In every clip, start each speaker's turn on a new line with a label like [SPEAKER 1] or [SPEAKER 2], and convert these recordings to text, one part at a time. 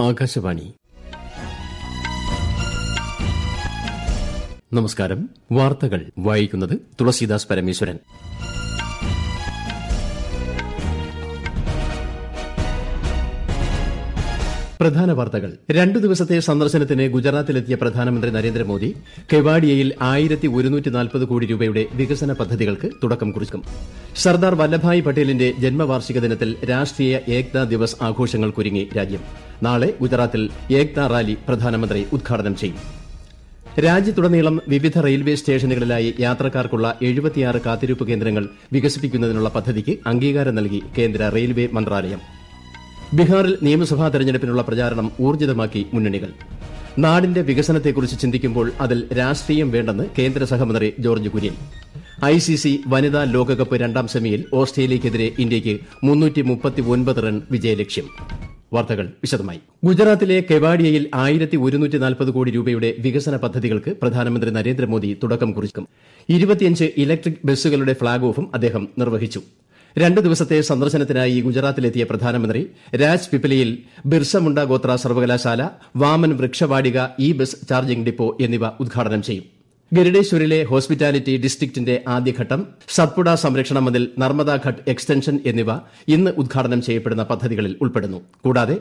[SPEAKER 1] ആകാശവാണി നമസ്കാരം വാർത്തകൾ വായിക്കുന്നത് തുളസീദാസ് പരമേശ്വരൻ പ്രധാന വാർത്തകൾ രണ്ടു ദിവസത്തെ സന്ദർശനത്തിന് ഗുജറാത്തിലെത്തിയ പ്രധാനമന്ത്രി നരേന്ദ്രമോദി കെവാഡിയയിൽ ആയിരത്തി ഒരുന്നൂറ്റി നാൽപ്പത് കോടി രൂപയുടെ വികസന പദ്ധതികൾക്ക് തുടക്കം കുറിക്കും സർദാർ വല്ലഭായ് പട്ടേലിന്റെ ജന്മവാർഷിക ദിനത്തിൽ രാഷ്ട്രീയ ഏക്താ ദിവസ് ആഘോഷങ്ങൾക്കൊരുങ്ങി രാജ്യം നാളെ ഗുജറാത്തിൽ ഏക്താ റാലി പ്രധാനമന്ത്രി ഉദ്ഘാടനം ചെയ്യും രാജ്യത്തുടനീളം വിവിധ റെയിൽവേ സ്റ്റേഷനുകളിലായി യാത്രക്കാർക്കുള്ള എഴുപത്തിയാറ് കാത്തിരിപ്പ് കേന്ദ്രങ്ങൾ വികസിപ്പിക്കുന്നതിനുള്ള പദ്ധതിക്ക് അംഗീകാരം നൽകി കേന്ദ്ര റെയിൽവേ മന്ത്രാലയം ബീഹാറിൽ നിയമസഭാ തെരഞ്ഞെടുപ്പിനുള്ള പ്രചാരണം ഊർജിതമാക്കി മുന്നണികൾ നാടിന്റെ വികസനത്തെക്കുറിച്ച് ചിന്തിക്കുമ്പോൾ അതിൽ രാഷ്ട്രീയം വേണ്ടെന്ന് കേന്ദ്ര സഹമന്ത്രി ജോർജ് കുര്യൻ ഐസിസി വനിതാ ലോകകപ്പ് രണ്ടാം സെമിയിൽ ഓസ്ട്രേലിയയ്ക്കെതിരെ ഇന്ത്യയ്ക്ക് റൺ വിജയലക്ഷ്യം വാർത്തകൾ വിശദമായി ഗുജറാത്തിലെ കെവാഡിയയിൽ ആയിരത്തി ഒരുന്നൂറ്റി നാൽപ്പത് കോടി രൂപയുടെ വികസന പദ്ധതികൾക്ക് പ്രധാനമന്ത്രി നരേന്ദ്രമോദി തുടക്കം കുറിക്കും ഇരുപത്തിയഞ്ച് ഇലക്ട്രിക് ബസ്സുകളുടെ ഫ്ളാഗ് ഓഫും അദ്ദേഹം നിർവഹിച്ചു രണ്ട് ദിവസത്തെ സന്ദർശനത്തിനായി ഗുജറാത്തിലെത്തിയ പ്രധാനമന്ത്രി രാജ് പിപ്പലിയിൽ ബിർസ മുണ്ട ഗോത്ര സർവകലാശാല Vaman Vrikshavatika E bus charging depot എന്നിവ ഉദ്ഘാടനം ചെയ്യും ഗരുഡേശ്വരിലെ ഹോസ്പിറ്റാലിറ്റി ഡിസ്ട്രിക്റ്റിന്റെ ആദ്യഘട്ടം സത്പുട സംരക്ഷണ മതിൽ നർമ്മദ ഘട്ട് എക്സ്റ്റൻഷൻ എന്നിവ ഇന്ന് ഉദ്ഘാടനം ചെയ്യപ്പെടുന്ന പദ്ധതികളിൽ ഉൾപ്പെടുന്നു കൂടാതെ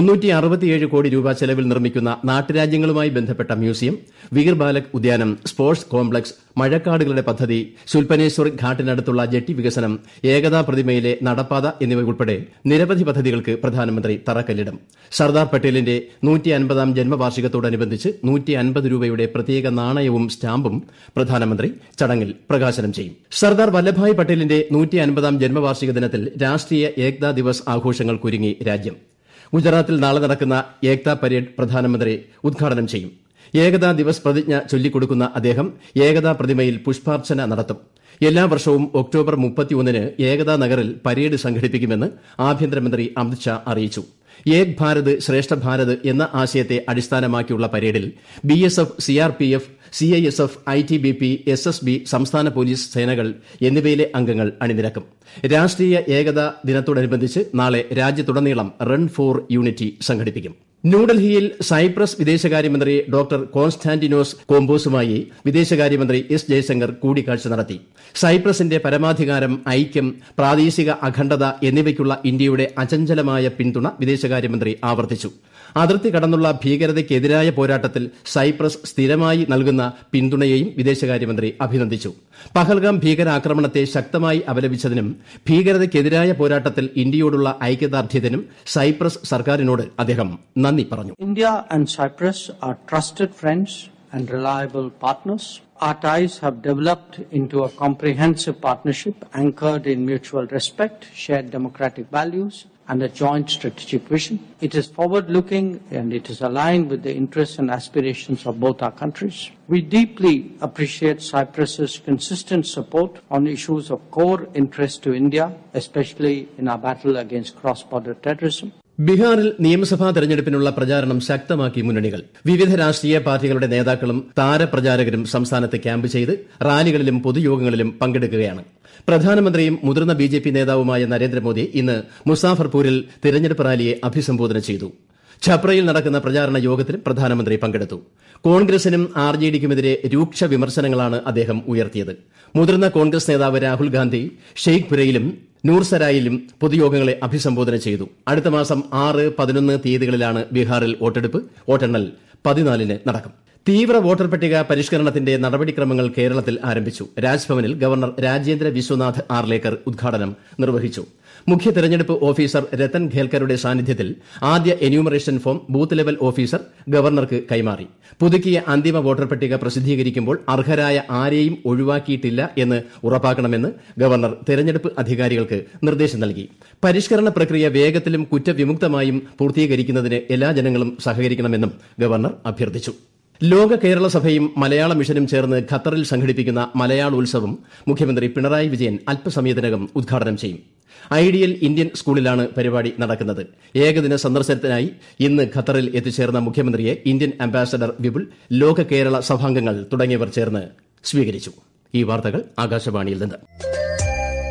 [SPEAKER 1] കോടി രൂപ ചെലവിൽ നിർമ്മിക്കുന്ന നാട്ടുരാജ്യങ്ങളുമായി ബന്ധപ്പെട്ട മ്യൂസിയം വീർ ബാലക് ഉദ്യാനം സ്പോർട്സ് കോംപ്ലക്സ് മഴക്കാടുകളുടെ പദ്ധതി ശുൽപ്പനേശ്വർ ഘാട്ടിനടുത്തുള്ള ജെട്ടി വികസനം ഏകതാ പ്രതിമയിലെ നടപ്പാത എന്നിവയുൾപ്പെടെ നിരവധി പദ്ധതികൾക്ക് പ്രധാനമന്ത്രി തറക്കല്ലിടും സർദാർ പട്ടേലിന്റെ നൂറ്റി അൻപതാം ജന്മവാർഷികത്തോടനുബന്ധിച്ച് നൂറ്റി അൻപത് രൂപയുടെ പ്രത്യേക നാണയവും സ്റ്റാമ്പും പ്രധാനമന്ത്രി ചടങ്ങിൽ പ്രകാശനം ചെയ്യും സർദാർ വല്ലഭായ് പട്ടേലിന്റെ നൂറ്റി അൻപതാം ജന്മവാർഷിക ദിനത്തിൽ രാഷ്ട്രീയ ഏക്താ ദിവസ് ആഘോഷങ്ങൾക്കൊരുങ്ങി രാജ്യം ഗുജറാത്തിൽ നാളെ നടക്കുന്ന ഏക്താ പരേഡ് പ്രധാനമന്ത്രി ഉദ്ഘാടനം ചെയ്യും ഏകതാ ദിവസ് പ്രതിജ്ഞ ചൊല്ലിക്കൊടുക്കുന്ന അദ്ദേഹം ഏകതാ പ്രതിമയിൽ പുഷ്പാർച്ചന നടത്തും എല്ലാ വർഷവും ഒക്ടോബർ മുപ്പത്തിയൊന്നിന് ഏകതാ നഗറിൽ പരേഡ് സംഘടിപ്പിക്കുമെന്ന് ആഭ്യന്തരമന്ത്രി അമിത്ഷാ അറിയിച്ചു ഏക് ഭാരത് ശ്രേഷ്ഠ ഭാരത് എന്ന ആശയത്തെ അടിസ്ഥാനമാക്കിയുള്ള പരേഡിൽ B S F CRPF CISF ITBP S S B സംസ്ഥാന പോലീസ് സേനകൾ എന്നിവയിലെ അംഗങ്ങൾ അണിനിരക്കും രാഷ്ട്രീയ ഏകതാ ദിനത്തോടനുബന്ധിച്ച് നാളെ രാജ്യത്തുടനീളം റൺ ഫോർ യൂണിറ്റി സംഘടിപ്പിക്കും ന്യൂഡൽഹിയിൽ സൈപ്രസ് വിദേശകാര്യമന്ത്രി ഡോക്ടർ കോൺസ്റ്റാന്റിനോസ് കോംബോസുമായി വിദേശകാര്യമന്ത്രി എസ് ജയശങ്കർ കൂടിക്കാഴ്ച നടത്തി സൈപ്രസിന്റെ പരമാധികാരം ഐക്യം പ്രാദേശിക അഖണ്ഡത എന്നിവയ്ക്കുള്ള ഇന്ത്യയുടെ അചഞ്ചലമായ പിന്തുണ വിദേശകാര്യമന്ത്രി ആവർത്തിച്ചു അതിർത്തി കടന്നുള്ള ഭീകരതയ്ക്കെതിരായ പോരാട്ടത്തിൽ സൈപ്രസ് സ്ഥിരമായി നൽകുന്ന പിന്തുണയെയും വിദേശകാര്യമന്ത്രി അഭിനന്ദിച്ചു പഹൽഗാം ഭീകരാക്രമണത്തെ ശക്തമായി അപലപിച്ചതിനും ഭീകരതയ്ക്കെതിരായ പോരാട്ടത്തിൽ ഇന്ത്യയോടുള്ള ഐക്യദാർഢ്യത്തിനും സൈപ്രസ് സർക്കാരിനോട് അദ്ദേഹം നന്ദി പറഞ്ഞു
[SPEAKER 2] India and Cyprus are trusted friends and reliable partners. Our ties have developed into a comprehensive partnership anchored in mutual respect, shared democratic values, and a joint strategic vision. It is forward looking and it is aligned with the interests and aspirations of both our countries. We deeply appreciate Cyprus's consistent support on issues of core interest to India, especially in our battle against cross border terrorism.
[SPEAKER 1] ബീഹാറിൽ നിയമസഭാ തെരഞ്ഞെടുപ്പിനുള്ള പ്രചാരണം ശക്തമാക്കി മുന്നണികൾ വിവിധ രാഷ്ട്രീയ പാർട്ടികളുടെ നേതാക്കളും താരപ്രചാരകരും സംസ്ഥാനത്ത് ക്യാമ്പ് ചെയ്ത് റാലികളിലും പൊതുയോഗങ്ങളിലും പങ്കെടുക്കുകയാണ് പ്രധാനമന്ത്രിയും മുതിർന്ന ബി ജെ പി നേതാവുമായ നരേന്ദ്രമോദി ഇന്ന് മുസാഫർപൂരിൽ തെരഞ്ഞെടുപ്പ് റാലിയെ അഭിസംബോധന ചെയ്തു ഛപ്രയിൽ നടക്കുന്ന പ്രചാരണ യോഗത്തിലും പ്രധാനമന്ത്രി പങ്കെടുത്തു കോൺഗ്രസിനും ആർ ജെ ഡിക്കുമെതിരെ രൂക്ഷ വിമർശനങ്ങളാണ് അദ്ദേഹം ഉയർത്തിയത് മുതിർന്ന കോൺഗ്രസ് നേതാവ് രാഹുൽ ഗാന്ധി ഷെയ്ഖ്പുരയിലും നൂർസരായിലും പൊതുയോഗങ്ങളെ അഭിസംബോധന ചെയ്തു അടുത്ത മാസം ആറ് പതിനൊന്ന് തീയതികളിലാണ് ബീഹാറിൽ വോട്ടെടുപ്പ് വോട്ടെണ്ണൽ പതിനാലിന് നടക്കും തീവ്ര വോട്ടർ പട്ടിക പരിഷ്കരണത്തിന്റെ നടപടിക്രമങ്ങൾ കേരളത്തിൽ ആരംഭിച്ചു രാജ്ഭവനിൽ ഗവർണർ രാജേന്ദ്ര വിശ്വനാഥ് ആർലേക്കർ ഉദ്ഘാടനം നിർവഹിച്ചു മുഖ്യ തെരഞ്ഞെടുപ്പ് ഓഫീസർ രത്തൻ ഖേൽക്കറുടെ സാന്നിധ്യത്തിൽ ആദ്യ enumeration form booth level officer ഗവർണർക്ക് കൈമാറി പുതുക്കിയ അന്തിമ വോട്ടർ പട്ടിക പ്രസിദ്ധീകരിക്കുമ്പോൾ അർഹരായ ആരെയും ഒഴിവാക്കിയിട്ടില്ല എന്ന് ഉറപ്പാക്കണമെന്ന് ഗവർണർ തെരഞ്ഞെടുപ്പ് അധികാരികൾക്ക് നിർദ്ദേശം നൽകി പരിഷ്കരണ പ്രക്രിയ വേഗത്തിലും കുറ്റവിമുക്തമായും പൂർത്തീകരിക്കുന്നതിന് എല്ലാ ജനങ്ങളും സഹകരിക്കണമെന്നും ഗവർണർ അഭ്യർത്ഥിച്ചു ലോക കേരള സഭയും മലയാള മിഷനും ചേർന്ന് ഖത്തറിൽ സംഘടിപ്പിക്കുന്ന മലയാളോത്സവം മുഖ്യമന്ത്രി പിണറായി വിജയൻ അല്പസമയത്തിനകം ഉദ്ഘാടനം ചെയ്യും ഐഡിയൽ ഇന്ത്യൻ സ്കൂളിലാണ് പരിപാടി നടക്കുന്നത് ഏകദിന സന്ദർശനത്തിനായി ഇന്ന് ഖത്തറിൽ എത്തിച്ചേർന്ന മുഖ്യമന്ത്രിയെ ഇന്ത്യൻ അംബാസഡർ വിപുൽ ലോക കേരള സഭാംഗങ്ങൾ തുടങ്ങിയവർ ചേർന്ന് സ്വീകരിച്ചു ഈ വാർത്തകൾ ആകാശവാണിയിൽ നിന്ന്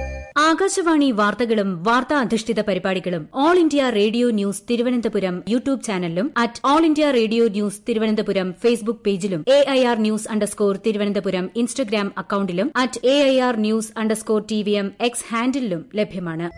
[SPEAKER 3] ആകാശവാണി വാർത്തകളും വാർത്താ അധിഷ്ഠിത പരിപാടികളും all India radio news Thiruvananthapuram YouTube ചാനലിലും at all India radio news Thiruvananthapuram Facebook പേജിലും A I R news underscore Thiruvananthapuram Instagram അക്കൌണ്ടിലും at A I R news underscore T V M X ഹാൻഡിലും ലഭ്യമാണ്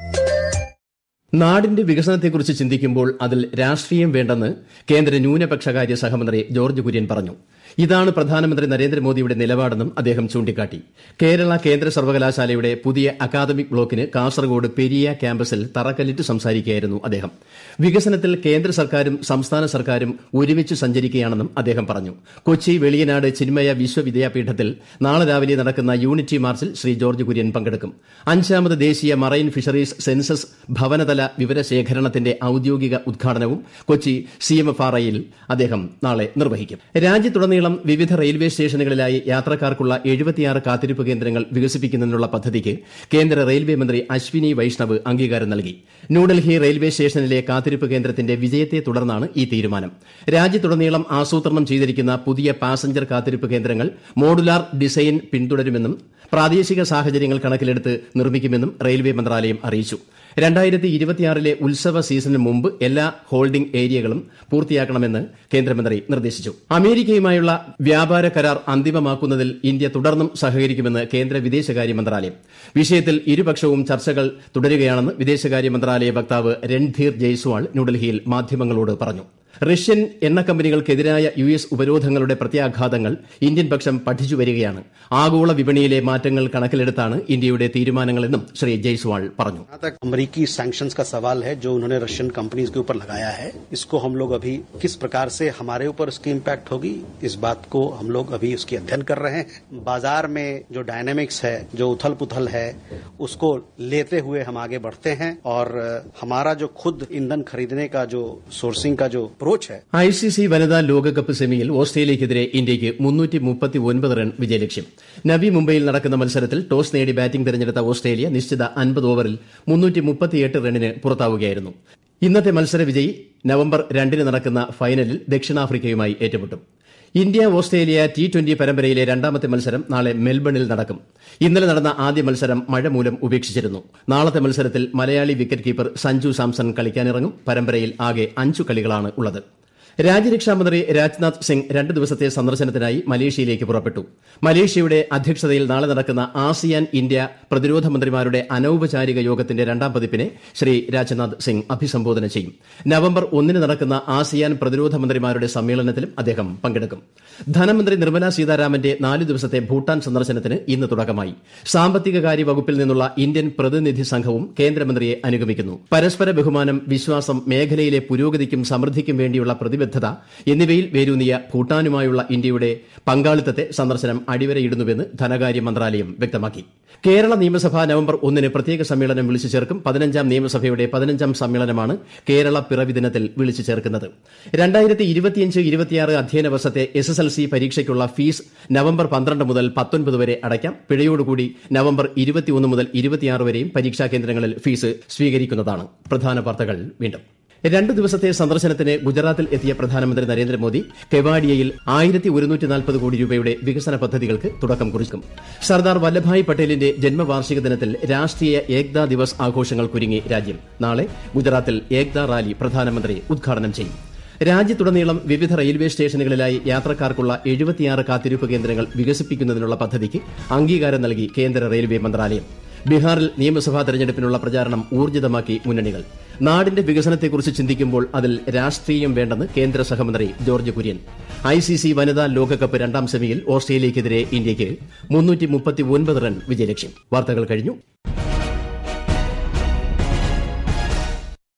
[SPEAKER 1] നാടിന്റെ വികസനത്തെക്കുറിച്ച് ചിന്തിക്കുമ്പോൾ അതിൽ രാഷ്ട്രീയം വേണ്ടെന്ന് കേന്ദ്ര ന്യൂനപക്ഷകാര്യ സഹമന്ത്രി ജോർജ് കുര്യൻ പറഞ്ഞു ഇതാണ് പ്രധാനമന്ത്രി നരേന്ദ്രമോദിയുടെ നിലപാടെന്നും അദ്ദേഹം ചൂണ്ടിക്കാട്ടി കേരള കേന്ദ്ര സർവകലാശാലയുടെ പുതിയ അക്കാദമിക് ബ്ലോക്കിന് കാസർഗോഡ് പെരിയ ക്യാമ്പസിൽ തറക്കല്ലിട്ട് സംസാരിക്കുകയായിരുന്നു അദ്ദേഹം വികസനത്തിൽ കേന്ദ്ര സർക്കാരും സംസ്ഥാന സർക്കാരും ഒരുമിച്ച് സഞ്ചരിക്കുകയാണെന്നും അദ്ദേഹം പറഞ്ഞു കൊച്ചി വെളിയനാട് ചിന്മയ വിശ്വവിദ്യാപീഠത്തിൽ നാളെ രാവിലെ നടക്കുന്ന യൂണിറ്റി മാർച്ചിൽ ശ്രീ ജോർജ് കുര്യൻ പങ്കെടുക്കും അഞ്ചാമത് ദേശീയ മറൈൻ ഫിഷറീസ് സെൻസസ് ഭവനതല വിവരശേഖരണത്തിന്റെ ഔദ്യോഗിക ഉദ്ഘാടനവും Kochi C M F R ഐയിൽ അദ്ദേഹം നാളെ നിർവഹിക്കും രാജ്യത്തുടനീളം വിവിധ റെയിൽവേ സ്റ്റേഷനുകളിലായി യാത്രക്കാർക്കുള്ള എഴുപത്തിയാറ് കാത്തിരിപ്പ് കേന്ദ്രങ്ങൾ വികസിപ്പിക്കുന്നതിനുള്ള പദ്ധതിക്ക് കേന്ദ്ര റെയിൽവേ മന്ത്രി അശ്വിനി വൈഷ്ണവ് അംഗീകാരം നൽകി ന്യൂഡൽഹി റെയിൽവേ സ്റ്റേഷനിലെ കാത്തിരിപ്പ് കേന്ദ്രത്തിന്റെ വിജയത്തെ തുടർന്നാണ് ഈ തീരുമാനം രാജ്യത്തുടനീളം ആസൂത്രണം ചെയ്തിരിക്കുന്ന പുതിയ പാസഞ്ചർ കാത്തിരിപ്പ് കേന്ദ്രങ്ങൾ മോഡുലാർ ഡിസൈൻ പിന്തുടരുമെന്നും പ്രാദേശിക സാഹചര്യങ്ങൾ കണക്കിലെടുത്ത് നിർമ്മിക്കുമെന്നും റെയിൽവേ മന്ത്രാലയം അറിയിച്ചു രണ്ടായിരത്തി ഇരുപത്തിയാറിലെ ഉത്സവ സീസണിന് മുമ്പ് എല്ലാ ഹോൾഡിംഗ് ഏരിയകളും പൂർത്തിയാക്കണമെന്ന് കേന്ദ്രമന്ത്രി നിർദ്ദേശിച്ചു അമേരിക്കയുമായുള്ള വ്യാപാര കരാർ അന്തിമമാക്കുന്നതിൽ ഇന്ത്യ തുടർന്നും സഹകരിക്കുമെന്ന് കേന്ദ്ര വിദേശകാര്യ മന്ത്രാലയം വിഷയത്തിൽ ഇരുപക്ഷവും ചർച്ചകൾ തുടരുകയാണെന്ന് വിദേശകാര്യ മന്ത്രാലയ വക്താവ് രൺധീർ ജയ്സ്വാൾ ന്യൂഡൽഹിയിൽ മാധ്യമങ്ങളോട് പറഞ്ഞു റഷ്യൻ എണ്ണ കമ്പനികൾക്കെതിരായ യു എസ് ഉപരോധങ്ങളുടെ പ്രത്യാഘാതങ്ങൾ ഇന്ത്യൻ പക്ഷം പഠിച്ചു വരികയാണ് ആഗോള വിപണിയിലെ മാറ്റങ്ങൾ കണക്കിലെടുത്താണ് ഇന്ത്യയുടെ തീരുമാനങ്ങളെന്നും ശ്രീ ജയ്സ്വാൾ പറഞ്ഞു
[SPEAKER 4] जहां तक अमरीकी सैंक्शंस का सवाल है जो उन्होंने रशियन कंपनीज के ऊपर लगाया है इसको हम लोग अभी किस प्रकार से हमारे ऊपर उसकी इम्पैक्ट होगी इस बात को हम लोग अभी उसकी अध्ययन कर रहे हैं बाजार में जो डायनेमिक्स है जो उथल पुथल है उसको लेते हुए हम आगे बढ़ते हैं और हमारा जो खुद ईंधन खरीदने का जो सोर्सिंग का जो अप्रोच है
[SPEAKER 1] ഐ സി സി വനിതാ ലോകകപ്പ് സെമിയിൽ ഓസ്ട്രേലിയയ്ക്കെതിരെ ഇന്ത്യയ്ക്ക് മുന്നൂറ്റി മുപ്പത്തി ഒൻപത് റൺ വിജയലക്ഷ്യം നവി മുംബൈയിൽ നടക്കുന്ന മത്സരത്തിൽ ടോസ് നേടി ബാറ്റിംഗ് തിരഞ്ഞെടുത്ത ഓസ്ട്രേലിയ നിശ്ചിത അൻപത് ഓവറിൽ മുന്നൂറ്റി മുപ്പത്തിയെട്ട് റണ്ണിന് പുറത്താവുകയായിരുന്നു ഇന്നത്തെ മത്സര വിജയി നവംബർ രണ്ടിന് നടക്കുന്ന ഫൈനലിൽ ദക്ഷിണാഫ്രിക്കയുമായി ഏറ്റുമുട്ടും ഇന്ത്യ ഓസ്ട്രേലിയ ടി ട്വന്റി പരമ്പരയിലെ രണ്ടാമത്തെ മത്സരം നാളെ മെൽബണിൽ നടക്കും ഇന്നലെ നടന്ന ആദ്യ മത്സരം മഴ മൂലം ഉപേക്ഷിച്ചിരുന്നു നാളത്തെ മത്സരത്തിൽ Malayali wicket keeper Sanju Samson കളിക്കാനിറങ്ങും പരമ്പരയിൽ ആകെ അഞ്ചു കളികളാണ് ഉള്ളത് രാജ്യരക്ഷാമന്ത്രി രാജ്നാഥ് സിംഗ് രണ്ട് ദിവസത്തെ സന്ദർശനത്തിനായി മലേഷ്യയിലേക്ക് പുറപ്പെട്ടു മലേഷ്യയുടെ അധ്യക്ഷതയിൽ നാളെ നടക്കുന്ന ആസിയാൻ ഇന്ത്യ പ്രതിരോധ മന്ത്രിമാരുടെ അനൌപചാരിക യോഗത്തിന്റെ രണ്ടാം പതിപ്പിനെ ശ്രീ രാജ്നാഥ് സിംഗ് അഭിസംബോധന ചെയ്യും നവംബർ ഒന്നിന് നടക്കുന്ന ആസിയാൻ പ്രതിരോധ മന്ത്രിമാരുടെ സമ്മേളനത്തിലും അദ്ദേഹം പങ്കെടുക്കും ധനമന്ത്രി നിർമ്മല സീതാരാമന്റെ നാല് ദിവസത്തെ ഭൂട്ടാൻ സന്ദർശനത്തിന് ഇന്ന് തുടക്കമായി സാമ്പത്തിക കാര്യ വകുപ്പിൽ നിന്നുള്ള ഇന്ത്യൻ പ്രതിനിധി സംഘവും കേന്ദ്രമന്ത്രിയെ അനുഗമിക്കുന്നു പരസ്പര ബഹുമാനം വിശ്വാസം മേഖലയിലെ പുരോഗതിക്കും സമൃദ്ധിക്കും വേണ്ടിയുള്ള പ്രതിബദ്ധത എന്നിവയിൽ വേരൂന്നിയ ഭൂട്ടാനുമായുള്ള ഇന്ത്യയുടെ പങ്കാളിത്തത്തെ സന്ദർശനം അടിവരയിടുന്നുവെന്ന് ധനകാര്യ മന്ത്രാലയം വ്യക്തമാക്കി കേരള നിയമസഭ നവംബർ ഒന്നിന് പ്രത്യേക സമ്മേളനം വിളിച്ചു ചേർക്കും പതിനഞ്ചാം നിയമസഭയുടെ പതിനഞ്ചാം സമ്മേളനമാണ് കേരള പിറവി ദിനത്തിൽ വിളിച്ചു ചേർക്കുന്നത് രണ്ടായിരത്തി ഇരുപത്തിയഞ്ച് ഇരുപത്തിയാറ് അധ്യയന വർഷത്തെ എസ് എസ് എൽ സി പരീക്ഷയ്ക്കുള്ള ഫീസ് നവംബർ പന്ത്രണ്ട് മുതൽ പത്തൊൻപത് വരെ അടയ്ക്കാം പിഴയോടുകൂടി നവംബർ ഇരുപത്തിയൊന്ന് മുതൽ ഇരുപത്തിയാറ് വരെയും പരീക്ഷാ കേന്ദ്രങ്ങളിൽ ഫീസ് സ്വീകരിക്കുന്നതാണ് പ്രധാന വാർത്തകൾ വീണ്ടും രണ്ടു ദിവസത്തെ സന്ദർശനത്തിന് ഗുജറാത്തിൽ എത്തിയ പ്രധാനമന്ത്രി നരേന്ദ്രമോദി കെവാഡിയയിൽ ആയിരത്തി ഒരുന്നൂറ്റി നാൽപ്പത് കോടി രൂപയുടെ വികസന പദ്ധതികൾക്ക് തുടക്കം കുറിക്കും സർദാർ വല്ലഭായ് പട്ടേലിന്റെ ജന്മവാർഷിക ദിനത്തിൽ രാഷ്ട്രീയ ഏക്താ ദിവസ് ആഘോഷങ്ങൾക്കൊരുങ്ങി രാജ്യം നാളെ ഗുജറാത്തിൽ ഏക്താ റാലി പ്രധാനമന്ത്രി ഉദ്ഘാടനം ചെയ്യും രാജ്യത്തുടനീളം വിവിധ റെയിൽവേ സ്റ്റേഷനുകളിലായി യാത്രക്കാർക്കുള്ള എഴുപത്തിയാറ് കാത്തിരിപ്പ് കേന്ദ്രങ്ങൾ വികസിപ്പിക്കുന്നതിനുള്ള പദ്ധതിക്ക് അംഗീകാരം നൽകി കേന്ദ്ര റെയിൽവേ മന്ത്രാലയം ബീഹാറിൽ നിയമസഭാ തെരഞ്ഞെടുപ്പിനുള്ള പ്രചാരണം ഊർജിതമാക്കി മുന്നണികൾ നാടിന്റെ വികസനത്തെക്കുറിച്ച് ചിന്തിക്കുമ്പോൾ അതിൽ രാഷ്ട്രീയം വേണ്ടെന്ന് കേന്ദ്ര സഹമന്ത്രി George Kurian I C C വനിതാ ലോകകപ്പ് രണ്ടാം സെമിയിൽ ഓസ്ട്രേലിയയ്ക്കെതിരെ ഇന്ത്യയ്ക്ക് മുന്നൂറ്റി റൺ വിജയലക്ഷ്യം വാർത്തകൾ കഴിഞ്ഞു